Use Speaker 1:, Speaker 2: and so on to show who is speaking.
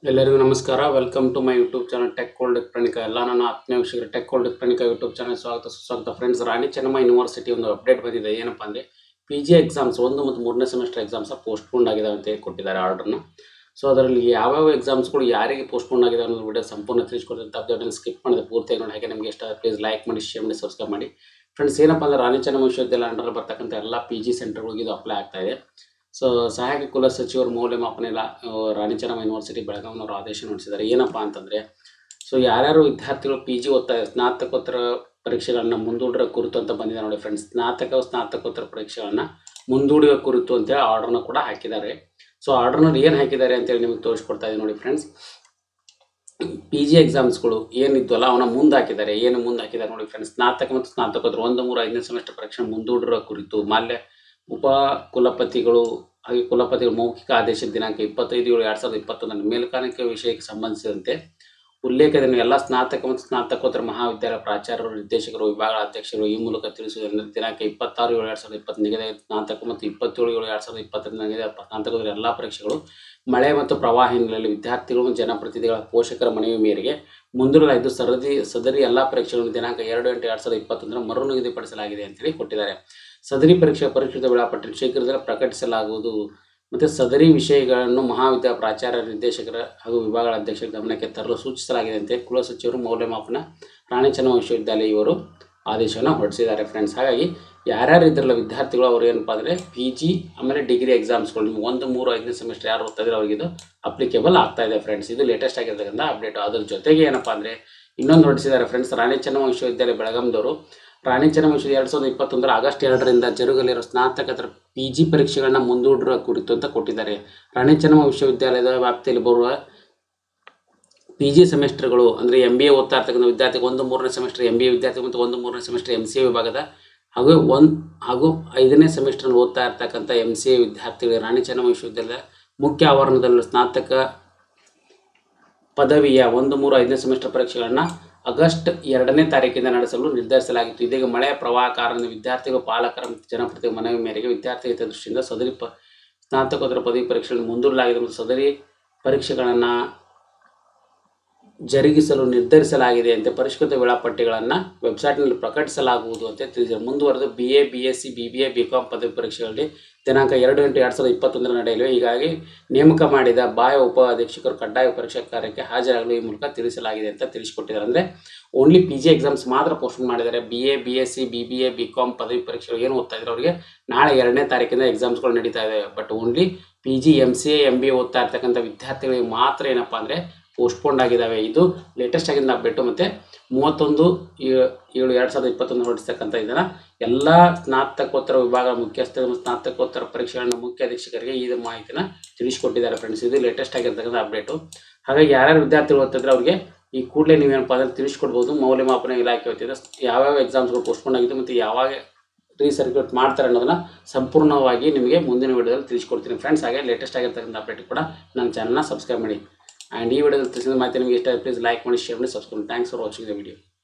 Speaker 1: ಎಲ್ಲರಿಗೂ ನಮಸ್ಕಾರ welcome to my YouTube channel tech cold Pranika ಎಲ್ಲ ನನ್ನ ಆತ್ಮೀಯ ವೀಕ್ಷಕರು tech cold Pranika YouTube channel ಸ್ವಾಗತ ಸುಸ್ವಾಗತ ಫ್ರೆಂಡ್ಸ್ ರಾಣಿ ಚೆನ್ನಮ್ಮ ಯೂನಿವರ್ಸಿಟಿ ಒಂದು ಅಪ್ಡೇಟ್ ಬಂದಿದೆ ಏನಪ್ಪ ಅಂದರೆ ಪಿ ಜಿ ಎಕ್ಸಾಮ್ಸ್ ಒಂದು ಮತ್ತು ಮೂರನೇ ಸೆಮಿಸ್ಟರ್ ಎಕ್ಸಾಮ್ಸ್ ಪೋಸ್ಟ್ಪೋಂಡ್ ಆಗಿದಾವೆ ಅಂತ ಹೇಳಿ ಕೊಟ್ಟಿದ್ದಾರೆ ಆರ್ಡರ್ನ ಸೊ ಅದರಲ್ಲಿ ಯಾವ್ಯಾವ ಎಕ್ಸಾಮ್ಸ್ಗಳು ಯಾರಿಗೆ ಪೋಸ್ಟ್ಪೋಂಡ್ ಆಗಿದೆ ಅನ್ನೋದು ವಿಡಿಯೋ ಸಂಪೂರ್ಣ ತಿಳಿಸ್ಕೊಡ್ತೀನಿ ಅಪ್ಡೇಟನ್ನು ಸ್ಕಿಪ್ ಮಾಡಿದೆ ಪೂರ್ತಿಯಾಗಿ ನೋಡಿ ಹಾಗೆ ನಿಮಗೆ ಇಷ್ಟ ಪ್ಲೀಸ್ ಲೈಕ್ ಮಾಡಿ ಶೇರ್ ಮಾಡಿ ಸಬ್ಸ್ಕ್ರೈಬ್ ಮಾಡಿ ಫ್ರೆಂಡ್ಸ್ ಏನಪ್ಪ ಅಂದರೆ ರಾಣಿ ಚೆನ್ನಮ್ಮ ವಿಶ್ವವಿದ್ಯಾಲಯ ಅಂಡರ್ ಬರ್ತಕ್ಕಂಥ ಎಲ್ಲ ಪಿ ಜಿ ಸೆಂಟರ್ಗಳಿಗೆ ಇದು ಅಪ್ಲೈ ಆಗ್ತಾ ಇದೆ ಸೊ ಸಹಾಯಕ ಕುಲ ಸಚಿವರು ಮೌಲ್ಯಮಾಪನ ಇಲ್ಲ ಆ, ರಾಣಿ ಚೆನ್ನಮ್ಮ ಯೂನಿವರ್ಸಿಟಿ ಬೆಳಗಾವಿನವರು ಆದೇಶ ಹೊರಡಿಸಿದ್ದಾರೆ ಏನಪ್ಪ ಅಂತಂದರೆ ಸೊ ಯಾರ್ಯಾರು ವಿದ್ಯಾರ್ಥಿಗಳು ಪಿ ಜಿ ಓದ್ತಾ ಸ್ನಾತಕೋತ್ತರ ಪರೀಕ್ಷೆಗಳನ್ನ ಮುಂದೂಡುವ ಕುರಿತು ಅಂತ ಬಂದಿದೆ ನೋಡಿ ಫ್ರೆಂಡ್ಸ್ ಸ್ನಾತಕ ಸ್ನಾತಕೋತ್ತರ ಪರೀಕ್ಷೆಗಳನ್ನ ಮುಂದೂಡುವ ಕುರಿತು ಅಂತೇಳಿ ಆರ್ಡರ್ನ ಕೂಡ ಹಾಕಿದ್ದಾರೆ ಸೊ ಆರ್ಡರ್ನಲ್ಲಿ ಏನು ಹಾಕಿದ್ದಾರೆ ಅಂತೇಳಿ ನಿಮಗೆ ತೋರಿಸ್ಕೊಡ್ತಾ ಇದ್ದೀನಿ ನೋಡಿ ಫ್ರೆಂಡ್ಸ್ ಪಿ ಜಿ ಎಕ್ಸಾಮ್ಸ್ಗಳು ಏನಿದ್ವಲ್ಲ ಅವನ ಮುಂದೆ ಹಾಕಿದ್ದಾರೆ ಏನು ಮುಂದೆ ಹಾಕಿದ್ದಾರೆ ನೋಡಿ ಫ್ರೆಂಡ್ಸ್ ಸ್ನಾತಕ ಮತ್ತು ಸ್ನಾತಕೋತ್ತರ ಒಂದು ಮೂರು ಐದನೇ ಸೆಮಿಸ್ಟರ್ ಪರೀಕ್ಷೆ ಮುಂದೂಡಿರುವ ಕುರಿತು ಮಾಲ್ಯ ಉಪ ಕುಲಪತಿಗಳು ಹಾಗೆ ಕುಲಪತಿಗಳು ಮೌಖಿಕ ಆದೇಶದ ದಿನಾಂಕ ಇಪ್ಪತ್ತೈದು ಏಳು ಎರಡು ಸಾವಿರದ ಇಪ್ಪತ್ತೊಂದರ ಮೇಲ್ಕಾಣಿಕೆ ವಿಷಯಕ್ಕೆ ಸಂಬಂಧಿಸಿದಂತೆ ಉಲ್ಲೇಖದಲ್ಲಿ ಎಲ್ಲ ಸ್ನಾತಕ ಮತ್ತು ಸ್ನಾತಕೋತ್ತರ ಮಹಾವಿದ್ಯಾಲಯ ಪ್ರಾಚಾರ್ಯರು ನಿರ್ದೇಶಕರು ವಿಭಾಗಗಳ ಅಧ್ಯಕ್ಷರು ಈ ಮೂಲಕ ತಿಳಿಸುವುದರಿಂದ ದಿನಾಂಕ ಇಪ್ಪತ್ತಾರು ಏಳು ಎರಡು ಸಾವಿರದ ಇಪ್ಪತ್ತು ನಿಗದಿ ಸ್ನಾತಕ ಮತ್ತು ಇಪ್ಪತ್ತೇಳು ಏಳು ಎರಡು ಸಾವಿರದ ಇಪ್ಪತ್ತರಿಂದ ನಿಗದಿ ಸ್ನಾತಕೋತ್ತರ ಎಲ್ಲ ಪರೀಕ್ಷೆಗಳು ಮಳೆ ಮತ್ತು ಪ್ರವಾಹ ಹಿನ್ನೆಲೆಯಲ್ಲಿ ವಿದ್ಯಾರ್ಥಿಗಳು ಮತ್ತು ಜನಪ್ರತಿನಿಧಿಗಳ ಪೋಷಕರ ಮನವಿ ಮೇರೆಗೆ ಮುಂದೂಡಲಾಗಿದ್ದು ಸರದಿ ಸದರಿ ಎಲ್ಲ ಪರೀಕ್ಷೆಗಳನ್ನು ದಿನಾಂಕ ಎರಡು ಎಂಟು ಎರಡು ಸಾವಿರದ ಇಪ್ಪತ್ತೊಂದರ ಮರು ನಿಗದಿಪಡಿಸಲಾಗಿದೆ ಅಂತೇಳಿ ಕೊಟ್ಟಿದ್ದಾರೆ ಸದರಿ ಪರೀಕ್ಷೆ ಪರಿಷ್ಕೃತ ವೇಳಾಪಟ್ಟಿ ಶೀಘ್ರದಲ್ಲೇ ಪ್ರಕಟಿಸಲಾಗುವುದು ಮತ್ತು ಸದರಿ ವಿಷಯಗಳನ್ನು ಮಹಾವಿದ್ಯಾಲಯ ಪ್ರಾಚಾರ್ಯ ನಿರ್ದೇಶಕರ ಹಾಗೂ ವಿಭಾಗಗಳ ಅಧ್ಯಕ್ಷರ ಗಮನಕ್ಕೆ ತರಲು ಸೂಚಿಸಲಾಗಿದೆ ಅಂತ ಕುಲಸಚಿವರು ಮೌಲ್ಯಮಾಪನ ರಾಣಿ ಚೆನ್ನಮ್ಮ ವಿಶ್ವವಿದ್ಯಾಲಯ ಇವರು ಆದೇಶವನ್ನು ಹೊರಡಿಸಿದ್ದಾರೆ ಫ್ರೆಂಡ್ಸ್ ಹಾಗಾಗಿ ಯಾರ್ಯಾರು ಇದ್ರಲ್ಲ ವಿದ್ಯಾರ್ಥಿಗಳು ಅವ್ರು ಏನಪ್ಪ ಅಂದರೆ ಪಿ ಜಿ ಆಮೇಲೆ ಡಿಗ್ರಿ ಎಕ್ಸಾಮ್ಸ್ಗಳು ನಿಮ್ಗೆ ಒಂದು ಮೂರು ಐದನೇ ಸೆಮಿಸ್ಟರ್ ಯಾರು ಓದ್ತಾ ಇದ್ರೆ ಅವ್ರಿಗೆ ಇದು ಅಪ್ಲಿಕೇಬಲ್ ಆಗ್ತಾ ಇದೆ ಫ್ರೆಂಡ್ಸ್ ಇದು ಲೇಟೆಸ್ಟ್ ಆಗಿರ್ತಕ್ಕಂಥ ಅಪ್ಡೇಟ್ ಅದ್ರ ಜೊತೆಗೆ ಏನಪ್ಪ ಅಂದರೆ ಇನ್ನೊಂದು ಹೊರಡಿಸಿದ್ದಾರೆ ಫ್ರೆಂಡ್ಸ್ ರಾಣಿ ಚೆನ್ನಮ್ಮ ವಿಶ್ವವಿದ್ಯಾಲಯ ಬೆಳಗಾಂದವರು ರಾಣಿ ಚೆನ್ನಮ್ಮ ವಿಶ್ವವಿದ್ಯಾಲಯ ಎರಡು ಸಾವಿರದ ಇಪ್ಪತ್ತೊಂದರ ಆಗಸ್ಟ್ ಎರಡರಿಂದ ಜರುಗಲಿರೋ ಸ್ನಾತಕತರ ಪಿ ಜಿ ಪರೀಕ್ಷೆಗಳನ್ನ ಮುಂದೂಡಿರುವ ಕುರಿತು ಅಂತ ಕೊಟ್ಟಿದ್ದಾರೆ ರಾಣಿ ಚೆನ್ನಮ್ಮ ವಿಶ್ವವಿದ್ಯಾಲಯದ ವ್ಯಾಪ್ತಿಯಲ್ಲಿ ಬರುವ ಪಿ ಜಿ ಸೆಮಿಸ್ಟರ್ಗಳು ಅಂದರೆ ಎಮ್ ಬಿ ಎ ಓದ್ತಾ ಇರ್ತಕ್ಕಂಥ ವಿದ್ಯಾರ್ಥಿಗಳು ಒಂದು ಮೂರನೇ ಸೆಮಿಸ್ಟರ್ ಎಮ್ ಬಿ ಎ ವಿದ್ಯಾರ್ಥಿ ಮತ್ತು ಒಂದು ಮೂರನೇ ಸೆಮಿಸ್ಟರ್ ಎಮ್ ಸಿ ಎ ವಿಭಾಗದ ಹಾಗೂ ಒಂದು ಹಾಗೂ ಐದನೇ ಸೆಮಿಸ್ಟರ್ ಓದ್ತಾ ಇರ್ತಕ್ಕಂಥ ಎಮ್ ಸಿ ಎ ವಿದ್ಯಾರ್ಥಿಗಳು ರಾಣಿ ಚೆನ್ನಮ್ಮ ವಿಶ್ವವಿದ್ಯಾಲಯದ ಮುಖ್ಯ ಆವರಣದಲ್ಲಿ ಸ್ನಾತಕ ಪದವಿಯ ಒಂದು ಮೂರು ಐದನೇ ಸೆಮಿಸ್ಟರ್ ಪರೀಕ್ಷೆಗಳನ್ನು ಆಗಸ್ಟ್ ಎರಡನೇ ತಾರೀಕಿಂದ ನಡೆಸಲು ನಿರ್ಧರಿಸಲಾಗಿತ್ತು ಇದೀಗ ಮಳೆಯ ಪ್ರವಾಹ ಕಾರಣದಿಂದ ವಿದ್ಯಾರ್ಥಿಗಳು ಪಾಲಕರ ಮತ್ತು ಜನಪ್ರತಿ ಮನವಿ ಮೇರೆಗೆ ವಿದ್ಯಾರ್ಥಿ ಹಿತದೃಷ್ಟಿಯಿಂದ ಸದರಿ ಪ ಸ್ನಾತಕೋತ್ತರ ಪದವಿ ಪರೀಕ್ಷೆಗಳನ್ನು ಮುಂದೂಡಲಾಗಿದೆ ಮತ್ತು ಸದರಿ ಪರೀಕ್ಷೆಗಳನ್ನು ಜರುಗಿಸಲು ನಿರ್ಧರಿಸಲಾಗಿದೆ ಅಂತ ಪರಿಷ್ಕೃತ ವೇಳಾಪಟ್ಟಿಗಳನ್ನು ವೆಬ್ಸೈಟ್ನಲ್ಲಿ ಪ್ರಕಟಿಸಲಾಗುವುದು ಅಂತ ತಿಳಿಸಿದರು ಮುಂದುವರೆದು B A B S C B B A B com ಪದವಿ ಪರೀಕ್ಷೆಗಳಲ್ಲಿ ದಿನಾಂಕ ಎರಡು ಎಂಟು ಎರಡು ಸಾವಿರದ ಇಪ್ಪತ್ತೊಂದರ ನಡೆಯಲಿವೆ ಹೀಗಾಗಿ ನೇಮಕ ಮಾಡಿದ ಬಾಹ್ಯ ಉಪ ಅಧೀಕ್ಷಕರು ಕಡ್ಡಾಯ ಪರೀಕ್ಷಾ ಕಾರ್ಯಕ್ಕೆ ಹಾಜರಾಗಲು ಈ ಮೂಲಕ ತಿಳಿಸಲಾಗಿದೆ ಅಂತ ತಿಳಿಸಿಕೊಟ್ಟಿದ್ದಾರೆ ಅಂದರೆ ಓನ್ಲಿ ಪಿ ಜಿ ಎಕ್ಸಾಮ್ಸ್ ಮಾತ್ರ ಪೋಸ್ಟ್ ಮಾಡಿದ್ದಾರೆ B A B S C B B A B com ಪದವಿ ಪರೀಕ್ಷೆಗಳು ಏನು ಓದ್ತಾ ಇದ್ದಾರೆ ಅವರಿಗೆ ನಾಳೆ ಎರಡನೇ ತಾರೀಕಿಂದ ಎಕ್ಸಾಮ್ಸ್ಗಳು ನಡೀತಾ ಇದೆ but only P G M C A M B A ಓದ್ತಾ ಇರ್ತಕ್ಕಂಥ ವಿದ್ಯಾರ್ಥಿಗಳಿಗೆ ಮಾತ್ರ ಏನಪ್ಪ ಅಂದರೆ ಪೋಸ್ಟ್ಪೋಂಡ್ ಆಗಿದ್ದಾವೆ ಇದು ಲೇಟೆಸ್ಟ್ ಆಗಿಂದ ಅಪ್ಡೇಟು ಮತ್ತು ಮೂವತ್ತೊಂದು ಏ- ಏಳು ಎರಡು ಸಾವಿರದ ಇಪ್ಪತ್ತೊಂದು ಹೊರಡಿಸ್ತಕ್ಕಂಥ ಇದನ್ನು ಎಲ್ಲ ಸ್ನಾತಕೋತ್ತರ ವಿಭಾಗ ಮುಖ್ಯಸ್ಥರು ಮತ್ತು ಸ್ನಾತಕೋತ್ತರ ಪರೀಕ್ಷೆಗಳನ್ನ ಮುಖ್ಯ ಅಧೀಕ್ಷಕರಿಗೆ ಈ ಮಾಹಿತಿನ ತಿಳಿಸಿಕೊಟ್ಟಿದ್ದಾರೆ ಫ್ರೆಂಡ್ಸ್ ಇದು ಲೇಟೆಸ್ಟ್ ಆಗಿರ್ತಕ್ಕಂಥ ಅಪ್ಡೇಟು ಹಾಗಾಗಿ ಯಾರ್ಯಾರು ವಿದ್ಯಾರ್ಥಿಗಳು ಓದ್ತಿದ್ರೆ ಅವ್ರಿಗೆ ಈ ಕೂಡಲೇ ನೀವೇನಪ್ಪ ಅಂದರೆ ತಿಳಿಸ್ಕೊಡ್ಬೋದು ಮೌಲ್ಯಮಾಪನ ಇಲಾಖೆ ವತಿಯಿಂದ ಯಾವ್ಯಾವ ಎಕ್ಸಾಮ್ಸ್ಗಳು ಪೋಸ್ಟ್ಪೋಂಡ್ ಆಗಿದೆ ಮತ್ತು ಯಾವಾಗ ರೀಸರ್ಕ್ಯೂಟ್ ಮಾಡ್ತಾರೆ ಅನ್ನೋದನ್ನ ಸಂಪೂರ್ಣವಾಗಿ ನಿಮಗೆ ಮುಂದಿನ ವಿಡಿಯೋದಲ್ಲಿ ತಿಳಿಸ್ಕೊಡ್ತೀನಿ ಫ್ರೆಂಡ್ಸ್ ಹಾಗೆ ಲೇಟೆಸ್ಟ್ ಆಗಿರ್ತಕ್ಕಂಥ ಅಪ್ಡೇಟ್ ಕೂಡ ನನ್ನ ಚಾನಲ್ನ ಸಬ್ಸ್ಕ್ರೈಬ್ ಮಾಡಿ ಆ್ಯಂಡ್ ಈ ವಿಡಿಯೋದಲ್ಲಿ ತಿಳಿಸಿದ ಮಾಹಿತಿ ನಿಮಗೆ ಇಷ್ಟ ಪ್ಲೀಸ್ ಲೈಕ್ ಮಾಡಿ ಶೇರ್ ಮಾಡಿ subscribe thanks for watching the video